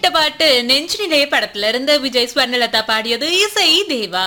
கேட்ட பாட்டு நெஞ்சினிலே படத்துல இருந்து விஜய் ஸ்வர்ணலதா பாடியது இசை தேவா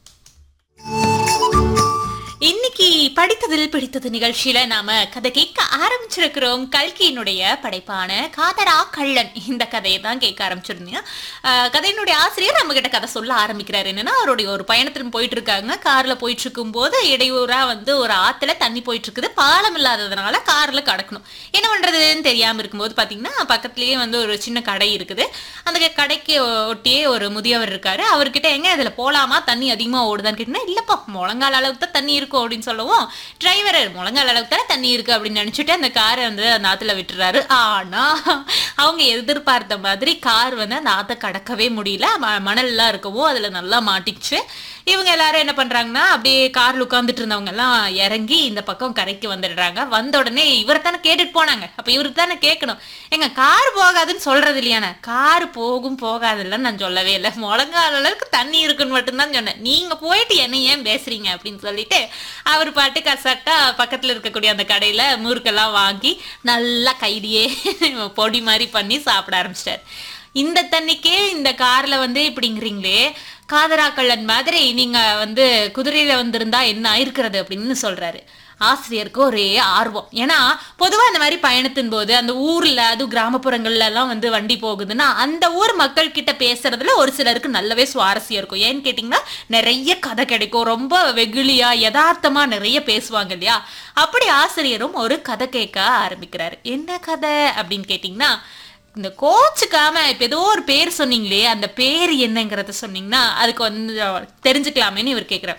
இன்னைக்கு படித்ததில் பிடித்தது நிகழ்ச்சியில நாம கதை கேட்க ஆரம்பிச்சிருக்கிறோம் கல்கியினுடைய படைப்பான காதரா கள்ளன் இந்த கதையை தான் கேட்க ஆரம்பிச்சிருந்தீங்க ஆஹ் கதையினுடைய ஆசிரியர் நம்ம கிட்ட கதை சொல்ல ஆரம்பிக்கிறாரு என்னன்னா அவருடைய ஒரு பயணத்துல போயிட்டு இருக்காங்க கார்ல போயிட்டு இருக்கும் போது இடையூறா வந்து ஒரு ஆத்துல தண்ணி போயிட்டு இருக்குது பாலம் இல்லாததுனால கார்ல கடக்கணும் என்ன பண்றதுன்னு தெரியாம இருக்கும்போது பாத்தீங்கன்னா பக்கத்துலயே வந்து ஒரு சின்ன கடை இருக்குது அந்த கடைக்கு ஒட்டியே ஒரு முதியவர் இருக்காரு அவர்கிட்ட எங்க இதுல போலாமா தண்ணி அதிகமா ஓடுதான்னு கேட்டீங்கன்னா இல்லப்பா முழங்கால் அளவுக்கு தான் தண்ணி இருக்கும் அப்படின்னு சொல்லவும் டிரைவர் முழங்கால் அளவுக்கு தானே தண்ணி இருக்கு அப்படின்னு நினைச்சிட்டு அந்த காரை வந்து அந்த ஆத்துல விட்டுறாரு ஆனா அவங்க எதிர்பார்த்த மாதிரி கார் வந்து அந்த ஆத்தை கடக்கவே முடியல ம- மணல்லாம் இருக்கவும் அதுல நல்லா மாட்டிச்சு இவங்க எல்லாரும் என்ன பண்றாங்கன்னா அப்படியே கார்ல உட்கார்ந்துட்டு இருந்தவங்க எல்லாம் இறங்கி இந்த பக்கம் கரைக்கு வந்துடுறாங்க வந்த உடனே இவரை தானே கேட்டுட்டு போனாங்க அப்ப இவருக்கு தானே கேட்கணும் எங்க கார் போகாதுன்னு சொல்றது இல்லையானே கார் போகும் போகாதுல்லன்னு நான் சொல்லவே இல்லை முழங்கால அளவுக்கு தண்ணி இருக்குன்னு மட்டும்தான் சொன்னேன் நீங்க போயிட்டு என்ன ஏன் பேசுறீங்க அப்படின்னு சொல்லிட்டு அவர் பாட்டு கசாட்டா பக்கத்துல இருக்கக்கூடிய அந்த கடையில முறுக்கெல்லாம் வாங்கி நல்லா கைடியே பொடி மாதிரி பண்ணி சாப்பிட ஆரம்பிச்சிட்டாரு இந்த தண்ணிக்கே இந்த கார்ல வந்து இப்படிங்கிறீங்களே காதராக்கள்ளன் மாதிரி நீங்க வந்து குதிரையில வந்திருந்தா என்ன ஆயிருக்கிறது அப்படின்னு சொல்றாரு ஆசிரியருக்கு ஒரே ஆர்வம் ஏன்னா பொதுவா இந்த மாதிரி பயணத்தின் போது அந்த ஊர்ல அது கிராமப்புறங்கள்ல எல்லாம் வந்து வண்டி போகுதுன்னா அந்த ஊர் மக்கள் கிட்ட பேசுறதுல ஒரு சிலருக்கு நல்லாவே சுவாரஸ்யம் இருக்கும் ஏன்னு கேட்டிங்கன்னா நிறைய கதை கிடைக்கும் ரொம்ப வெகுளியா யதார்த்தமா நிறைய பேசுவாங்க இல்லையா அப்படி ஆசிரியரும் ஒரு கதை கேட்க ஆரம்பிக்கிறாரு என்ன கதை அப்படின்னு கேட்டிங்கன்னா இந்த கோச்சுக்காம இப்ப ஏதோ ஒரு பேர் சொன்னீங்களே அந்த பேர் என்னங்கிறத சொன்னீங்கன்னா அதுக்கு வந்து தெரிஞ்சுக்கலாமேன்னு இவர் கேக்குறார்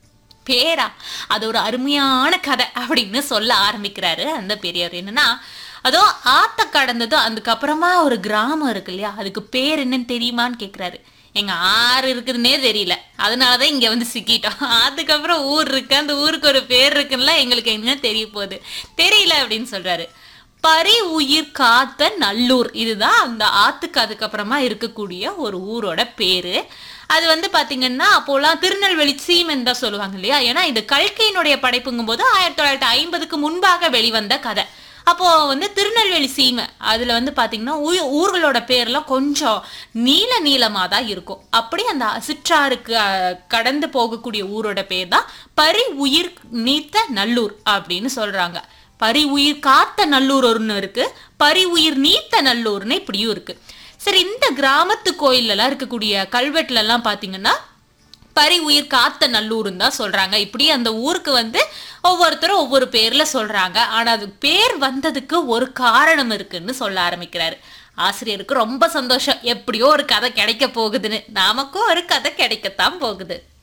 பேரா அது ஒரு அருமையான கதை அப்படின்னு சொல்ல ஆரம்பிக்கிறாரு அந்த பெரியவர் என்னன்னா அதோ ஆத்த கடந்தது அதுக்கப்புறமா ஒரு கிராமம் இருக்கு இல்லையா அதுக்கு பேர் என்னன்னு தெரியுமான்னு கேக்குறாரு எங்க ஆறு இருக்குதுன்னே தெரியல அதனாலதான் இங்க வந்து சிக்கிட்டோம் அதுக்கப்புறம் ஊர் இருக்கு அந்த ஊருக்கு ஒரு பேர் இருக்குன்னா எங்களுக்கு என்ன தெரிய போகுது தெரியல அப்படின்னு சொல்றாரு பரி உயிர் காத்த நல்லூர் இதுதான் அந்த ஆத்துக்கு அதுக்கப்புறமா இருக்கக்கூடிய ஒரு ஊரோட பேரு அது வந்து பாத்தீங்கன்னா அப்போலாம் திருநெல்வேலி சீமென் தான் சொல்லுவாங்க இல்லையா ஏன்னா இது கல்கையினுடைய படைப்புங்கும் போது ஆயிரத்தி தொள்ளாயிரத்தி ஐம்பதுக்கு முன்பாக வெளிவந்த கதை அப்போ வந்து திருநெல்வேலி சீமை அதுல வந்து பாத்தீங்கன்னா ஊ- ஊர்களோட பேர்லாம் கொஞ்சம் நீல நீளமா தான் இருக்கும் அப்படி அந்த சிற்றாருக்கு அஹ், கடந்து போகக்கூடிய ஊரோட பேர் தான் பரி உயிர் நீத்த நல்லூர் அப்படின்னு சொல்றாங்க பரி உயிர் காத்த நல்லூர் ஒன்று இருக்கு பரி உயிர் நீத்த நல்லூர்னு இப்படியும் இருக்கு சரி இந்த கிராமத்து கோயில்ல எல்லாம் இருக்கக்கூடிய கல்வெட்டுல எல்லாம் பாத்தீங்கன்னா பரி உயிர் காத்த நல்லூர்னு தான் சொல்றாங்க இப்படி அந்த ஊருக்கு வந்து ஒவ்வொருத்தரும் ஒவ்வொரு பேர்ல சொல்றாங்க ஆனா அது பேர் வந்ததுக்கு ஒரு காரணம் இருக்குன்னு சொல்ல ஆரம்பிக்கிறாரு ஆசிரியருக்கு ரொம்ப சந்தோஷம் எப்படியோ ஒரு கதை கிடைக்க போகுதுன்னு நமக்கும் ஒரு கதை கிடைக்கத்தான் போகுது